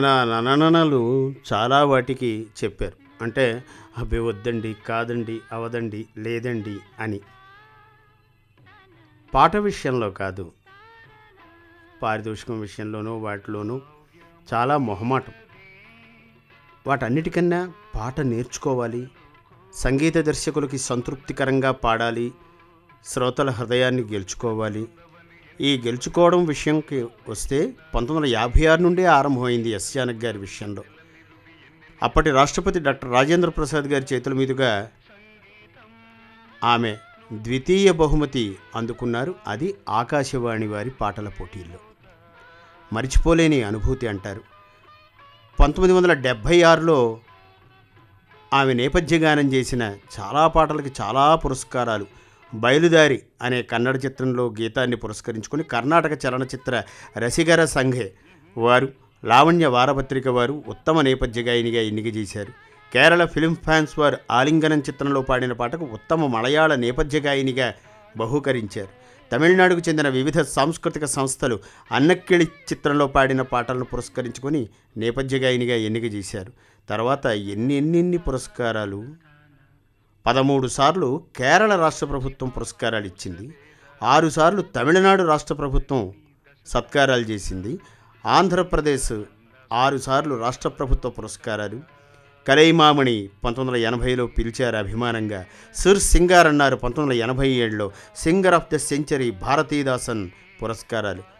నా నననలు చాలా వాటికి చెప్పారు అంటే అబ్బే వద్దండి కాదండి అవదండి లేదండి అని పాట విషయంలో కాదు పారితోషికం విషయంలోనూ వాటిలోనూ చాలా మొహమాటం వాటన్నిటికన్నా పాట నేర్చుకోవాలి సంగీత దర్శకులకి సంతృప్తికరంగా పాడాలి శ్రోతల హృదయాన్ని గెలుచుకోవాలి ఈ గెలుచుకోవడం విషయంకి వస్తే పంతొమ్మిది వందల యాభై ఆరు నుండే ఆరంభమైంది ఎస్ జానక్ గారి విషయంలో అప్పటి రాష్ట్రపతి డాక్టర్ రాజేంద్ర ప్రసాద్ గారి చేతుల మీదుగా ఆమె ద్వితీయ బహుమతి అందుకున్నారు అది ఆకాశవాణి వారి పాటల పోటీల్లో మరిచిపోలేని అనుభూతి అంటారు పంతొమ్మిది వందల డెబ్భై ఆరులో ఆమె నేపథ్య గానం చేసిన చాలా పాటలకి చాలా పురస్కారాలు బయలుదారి అనే కన్నడ చిత్రంలో గీతాన్ని పురస్కరించుకుని కర్ణాటక చలనచిత్ర రసిగర సంఘే వారు లావణ్య వారపత్రిక వారు ఉత్తమ నేపథ్య గాయనిగా ఎన్నిక చేశారు కేరళ ఫిల్మ్ ఫ్యాన్స్ వారు ఆలింగనం చిత్రంలో పాడిన పాటకు ఉత్తమ మలయాళ నేపథ్య గాయనిగా బహూకరించారు తమిళనాడుకు చెందిన వివిధ సాంస్కృతిక సంస్థలు అన్నక్కిళి చిత్రంలో పాడిన పాటలను పురస్కరించుకొని నేపథ్య గాయనిగా ఎన్నిక చేశారు తర్వాత ఎన్ని ఎన్నెన్ని పురస్కారాలు పదమూడు సార్లు కేరళ రాష్ట్ర ప్రభుత్వం పురస్కారాలు ఇచ్చింది ఆరు సార్లు తమిళనాడు రాష్ట్ర ప్రభుత్వం సత్కారాలు చేసింది ఆంధ్రప్రదేశ్ ఆరు సార్లు రాష్ట్ర ప్రభుత్వ పురస్కారాలు కలైమామణి పంతొమ్మిది వందల ఎనభైలో పిలిచారు అభిమానంగా సిర్ సింగార్ అన్నారు పంతొమ్మిది వందల ఎనభై ఏడులో singer of the century Bharathidasan పురస్కారాలు